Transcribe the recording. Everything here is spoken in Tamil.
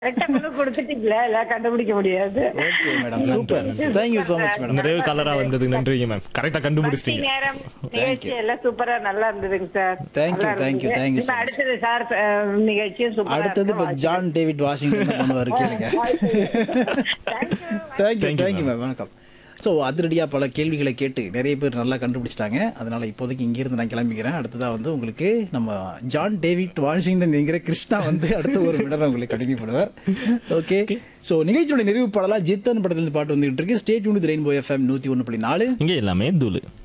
கரெக்டா கொண்டு கொடுத்துட்டீங்களா இல்ல கண்டுபிடிக்க முடியாது okay madam super thank you so much madam நிறைய கலரா வந்ததுக்கு நன்றிங்க மேம் கரெக்டா பக்தி கண்டுபிடிச்சிட்டீங்க நேரம் நிகழ்ச்சி எல்லாம் சூப்பரா நல்லா இருந்ததுங்க சார் Thank you, நல்லா thank you, இருந்தது. thank you so இப்ப much. அடுத்தது சார் அஹ், நிகழ்ச்சியும் சூப்பரா அடுத்தது இப்போ இருக்கு. ஜான் டேவிட் வாஷிங்டன் பண்ணுவார் கேளுங்க Thank you. Thank you Thank you, thank you ma'am வணக்கம் ஸோ அதிரடியாக பல கேள்விகளை கேட்டு நிறைய பேர் நல்லா கண்டுபிடிச்சிட்டாங்க அதனால இப்போதைக்கு இங்கிருந்து நான் கிளம்பிக்கிறேன் அடுத்ததாக வந்து உங்களுக்கு நம்ம ஜான் டேவிட் வாஷிங்டன் என்கிற கிருஷ்ணா வந்து அடுத்த ஒரு மிடரை உங்களுக்கு கண்டினியூ பண்ணுவார் ஓகே ஸோ நிகழ்ச்சியோட நிறைவு பாடலாக ஜித்தன் படத்துல பாட்டு வந்துகிட்டு இருக்கு ஸ்டேட் யூனிட் ரெயின்போ எஃப்எம் நூற்றி ஒன்று புள்ளி நாலு இங்க எல்லாமே தூளு